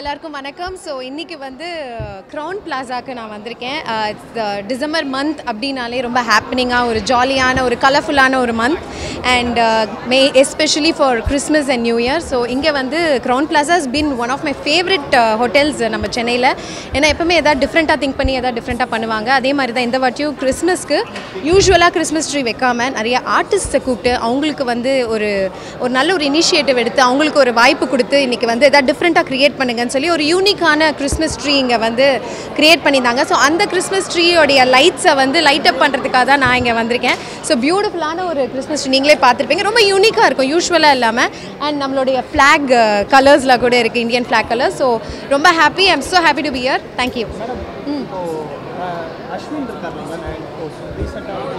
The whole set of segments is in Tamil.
எல்லாருக்கும் வணக்கம் ஸோ இன்னைக்கு வந்து க்ரௌன் பிளாசாக்கு நான் வந்திருக்கேன் இட்ஸ் டிசம்பர் மந்த் அப்படின்னாலே ரொம்ப ஹாப்பனிங்காக ஒரு ஜாலியான ஒரு கலர்ஃபுல்லான ஒரு month and may especially for Christmas and new year so இங்கே வந்து Crowne Plaza's been one of my favourite hotels நம்ம சென்னையில் ஏன்னா எப்பவுமே எதாவது டிஃப்ரெண்ட்டாக திங்க் பண்ணி எதாவது டிஃப்ரெண்ட்டாக பண்ணுவாங்க அதே மாதிரி தான் இந்த வாட்டியும் கிறிஸ்மஸ்க்கு யூஸ்வலாக கிறிஸ்மஸ் ட்ரீ வைக்காம நிறைய ஆர்டிஸ்ட்டை கூப்பிட்டு அவங்களுக்கு வந்து ஒரு ஒரு நல்ல ஒரு இனிஷியேட்டிவ் எடுத்து அவங்களுக்கு ஒரு வாய்ப்பு கொடுத்து இன்றைக்கி வந்து எதாவது டிஃப்ரெண்ட்டாக க்ரியேட் பண்ணுங்கன்னு சொல்லி ஒரு யூனிக்கான கிறிஸ்மஸ் ட்ரீ இங்கே வந்து க்ரியேட் பண்ணியிருந்தாங்க ஸோ அந்த கிறிஸ்மஸ் ட்ரீயோடைய லைட்ஸை வந்து லைட் அப் பண்ணுறதுக்காக தான் நான் இங்கே வந்திருக்கேன் ஸோ பியூட்டிஃபுல்லான ஒரு கிறிஸ்மஸ் ட்ரீ நீங்களே பார்த்துருப்பீங்க ரொம்ப யூனிக்காக இருக்கும் யூஸ்வலாக இல்லாமல் அண்ட் நம்மளுடைய ஃப்ளாக் கலர்ஸில் கூட இருக்குது இந்தியன் ஃப்ளாக் கலர் ஸோ ரொம்ப happy I'm so happy to be here thank you hmm இப்போ அஹ், அஸ்வின் இருக்காருல்ல நான் இப்போ ரீசெண்டாக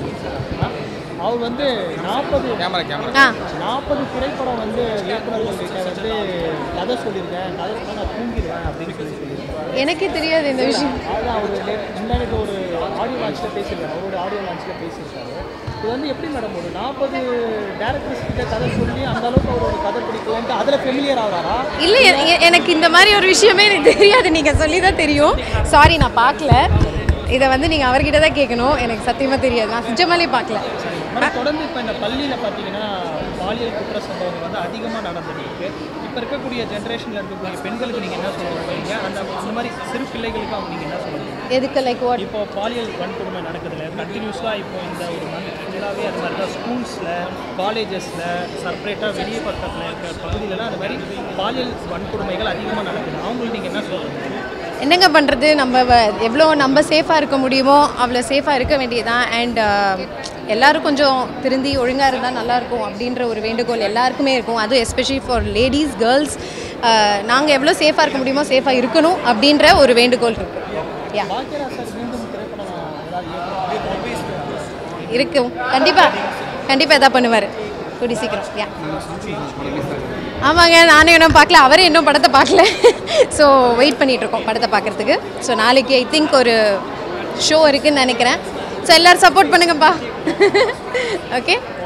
அவர் வந்து நாற்பது கேமரா கேமரா ஆ நாற்பது திரைப்படம் வந்து இயக்குநர்கள் கிட்ட வந்து கதை சொல்லியிருக்கேன் கதை சொன்னா நான் தூங்கிடுவேன் அப்படின்னு சொல்லி சொல்லியிருக்காரு எனக்கே தெரியாது இந்த விஷயம் அதான் அவர் முன்னாடி ஒரு ஆடியோ லான்ச்சில் பேசியிருக்காரு அவரோட ஆடியோ லான்ச்சில் பேசியிருக்காரு இது வந்து எப்படி மேடம் ஒரு நாற்பது டேரக்டர்ஸ் கிட்ட கதை சொல்லி அந்த அளவுக்கு அவரோட கதை பிடிக்கலன்ட்டு அதில் ஃபெமிலியர் ஆகிறாரா இல்லை எ- எ- எனக்கு இந்த மாதிரி ஒரு விஷயமே எனக்கு தெரியாது நீங்கள் சொல்லி தான் தெரியும் சாரி நான் பார்க்கல இதை வந்து நீங்கள் அவர்கிட்ட தான் கேட்கணும் எனக்கு சத்தியமாக தெரியாது நான் நிஜமாலே பார்க்கல ஆனால் தொடர்ந்து இப்போ இந்த பள்ளியில் பார்த்தீங்கன்னா பாலியல் குற்ற சம்பவங்கள் வந்து அதிகமாக நடந்துட்டு இருக்கு இப்போ இருக்கக்கூடிய ஜென்ரேஷனில் இருக்கக்கூடிய பெண்களுக்கு நீங்கள் என்ன சொல்ல போறீங்க அந்த அந்த மாதிரி சிறு பிள்ளைகளுக்கு அவங்க நீங்கள் என்ன சொல்லுவீங்க எதுக்கு லைக் வாட் இப்போ பாலியல் வன்கொடுமை நடக்குதுல கண்டினியூஸாக இப்போ இந்த ஒரு மந்த் ஃபுல்லாகவே அது மாதிரி தான் ஸ்கூல்ஸில் காலேஜஸில் செப்பரேட்டாக வெளியே பக்கத்தில் இருக்கிற பகுதியிலலாம் அந்த மாதிரி பாலியல் வன்கொடுமைகள் அதிகமாக நடக்குது அவங்களுக்கு நீங்கள் என்ன சொல்லுவீங்க என்னங்க பண்ணுறது நம்ம வ- எவ்வளோ நம்ம சேஃபாக இருக்க முடியுமோ அவ்வளோ சேஃபாக இருக்க வேண்டியதுதான் அண்ட் எல்லாரும் கொஞ்சம் திருந்தி ஒழுங்காக இருந்தால் நல்லாயிருக்கும் அப்படின்ற ஒரு வேண்டுகோள் எல்லாருக்குமே இருக்கும் அதுவும் எஸ்பெஷலி ஃபார் லேடிஸ் கேர்ள்ஸ் நாங்கள் எவ்வளோ சேஃபாக இருக்க முடியுமோ சேஃபாக இருக்கணும் அப்படின்ற ஒரு வேண்டுகோள் இருக்குது யா பாக்கியராஜ் சார் மீண்டும் திரைப்படம் ஏதாவது இயக்குறாரு? இருக்கும் கண்டிப்பாக கண்டிப்பாக எதாவது பண்ணுவார் கூடி சீக்கிரம் யா ஆமாங்க நானும் இன்னும் பார்க்கல அவரே இன்னும் படத்தை பார்க்கல ஸோ வெயிட் பண்ணிட்டு இருக்கோம் படத்தை பார்க்குறதுக்கு ஸோ நாளைக்கு ஐ திங்க் ஒரு ஷோ இருக்குன்னு நினைக்கிறேன் ஸோ எல்லோரும் சப்போர்ட் பண்ணுங்கப்பா ஓகே